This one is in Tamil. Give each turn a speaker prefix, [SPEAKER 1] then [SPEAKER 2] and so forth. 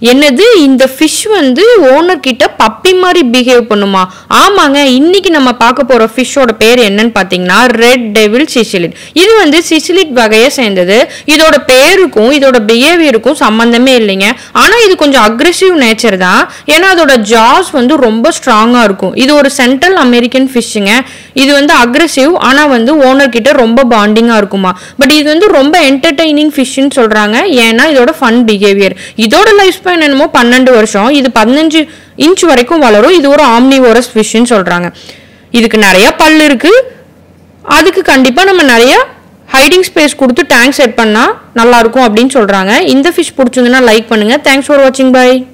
[SPEAKER 1] என்னது இந்த ஃபிஷ் வந்து ஓனர் கிட்ட பப்பி மாதிரி பிஹேவ் பண்ணுமா ஆமாங்க இன்னைக்கு நம்ம பார்க்க போற ஃபிஷ்ஷோட பேர் என்னன்னு பார்த்தீங்கன்னா ரெட் டெவில் சிசிலிட் இது வந்து சிசிலிட் வகையை சேர்ந்தது இதோட பேருக்கும் இதோட பிஹேவியருக்கும் சம்மந்தமே இல்லைங்க ஆனா இது கொஞ்சம் அக்ரெசிவ் நேச்சர் தான் ஏன்னா அதோட ஜாஸ் வந்து ரொம்ப ஸ்ட்ராங்கா இருக்கும் இது ஒரு சென்ட்ரல் அமெரிக்கன் ஃபிஷ்ஷுங்க இது வந்து அக்ரெசிவ் ஆனா வந்து ஓனர் கிட்ட ரொம்ப பாண்டிங்கா இருக்குமா பட் இது வந்து ரொம்ப என்டர்டைனிங் ஃபிஷ்னு சொல்றாங்க ஏன்னா இதோட ஃபன் பிஹேவியர் இதோட லைஃப் ஸ்பேன் என்னமோ பன்னெண்டு வருஷம் இது பதினஞ்சு இன்ச் வரைக்கும் வளரும் இது ஒரு ஆம்னிவோரஸ் ஃபிஷ்னு சொல்றாங்க இதுக்கு நிறைய பல் இருக்கு அதுக்கு கண்டிப்பா நம்ம நிறைய ஹைடிங் ஸ்பேஸ் கொடுத்து டேங்க் செட் பண்ணா நல்லா இருக்கும் அப்படின்னு சொல்றாங்க இந்த ஃபிஷ் பிடிச்சிருந்துன்னா லைக் பண்ணுங்க தேங்க்ஸ் ஃபார் வாட்சிங் பை